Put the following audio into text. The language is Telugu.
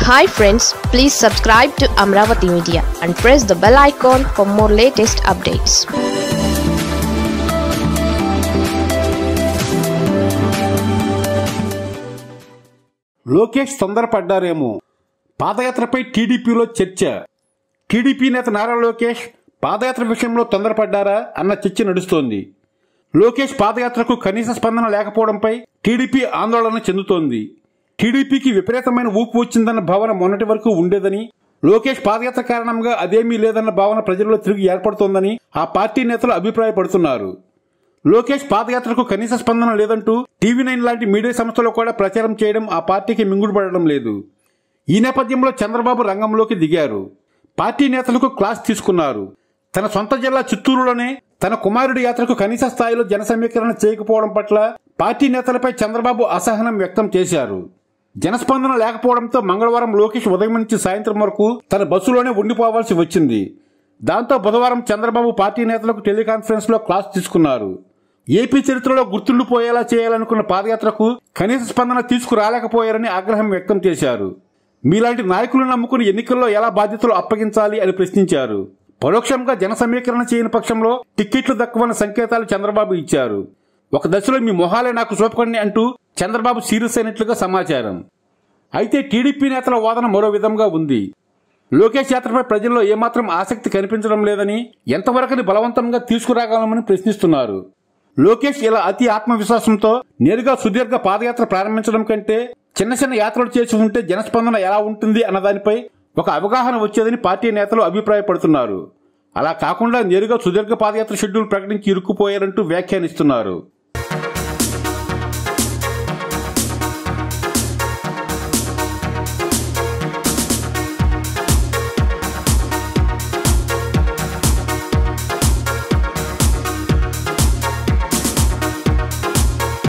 hi friends please subscribe to Amaravati media and press the bell icon for more latest updates Lokesh తొందరపడ్డారేమో పాదయాత్రపై టీడీపీలో చర్చ టీడీపీ నేత నారా లోకేష్ పాదయాత్ర విషయంలో తొందరపడ్డారా అన్న చర్చ నడుస్తోంది లోకేష్ పాదయాత్రకు కనీస స్పందన లేకపోవడంపై టీడీపీ ఆందోళన చెందుతోంది టీడీపీకి విపరీతమైన ఊపు వచ్చిందన్న భావన మొన్నటి వరకు ఉండేదని లోకేష్ పాదయాత్ర కారణంగా అదేమీ లేదన్న భావన ప్రజల్లో తిరిగి ఏర్పడుతోందని ఆ పార్టీ నేతలు అభిప్రాయపడుతున్నారు లోకేష్ పాదయాత్రకు కనీస స్పందన లేదంటూ టీవీ నైన్ లాంటి మీడియా సంస్థలు కూడా ప్రచారం చేయడం ఆ పార్టీకి మింగుడు పడడం లేదు ఈ నేపథ్యంలో చంద్రబాబు రంగంలోకి దిగారు పార్టీ నేతలకు క్లాస్ తీసుకున్నారు తన సొంత జిల్లా చిత్తూరులోనే తన కుమారుడి యాత్రకు కనీస స్థాయిలో జన సమీకరణ చేయకపోవడం పట్ల పార్టీ నేతలపై చంద్రబాబు అసహనం వ్యక్తం చేశారు జనస్పందన లేకపోవడంతో మంగళవారం లోకేష్ ఉదయం నుంచి సాయంత్రం వరకు తన బస్సులోనే ఉండిపోవాల్సి వచ్చింది దాంతో బుధవారం చంద్రబాబు పార్టీ నేతలకు టెలికాన్ఫరెన్స్ లో క్లాస్ తీసుకున్నారు ఏపీ చరిత్రలో గుర్తుండిపోయేలా చేయాలనుకున్న పాదయాత్రకు కనీస స్పందన తీసుకురాలేకపోయారని ఆగ్రహం వ్యక్తం చేశారు మీలాంటి నాయకులను నమ్ముకుని ఎన్నికల్లో ఎలా బాధ్యతలు అప్పగించాలి అని ప్రశ్నించారు పరోక్షంగా జన సమీకరణ చేయని పక్షంలో టిక్కెట్లు దక్కువన్న సంకేతాలు చంద్రబాబు ఇచ్చారు ఒక దశలో మీ మొహాలే నాకు చూపకండి అంటూ చంద్రబాబు సీరియస్ అయినట్లుగా సమాచారం అయితే టీడీపీ నేతల వాదన మరో విధంగా ఉంది లోకేష్ యాత్రపై ప్రజల్లో ఏమాత్రం ఆసక్తి కనిపించడం లేదని ఎంతవరకని బలవంతంగా తీసుకురాగలమని ప్రశ్నిస్తున్నారు లోకేష్ ఇలా అతి ఆత్మవిశ్వాసంతో నేరుగా సుదీర్ఘ పాదయాత్ర ప్రారంభించడం కంటే చిన్న చిన్న యాత్రలు చేసి ఉంటే జనస్పందన ఎలా ఉంటుంది అన్న దానిపై ఒక అవగాహన వచ్చేదని పార్టీ నేతలు అభిప్రాయపడుతున్నారు అలా కాకుండా నేరుగా సుదీర్ఘ పాదయాత్ర షెడ్యూల్ ప్రకటించి ఇరుక్కుపోయారంటూ వ్యాఖ్యానిస్తున్నారు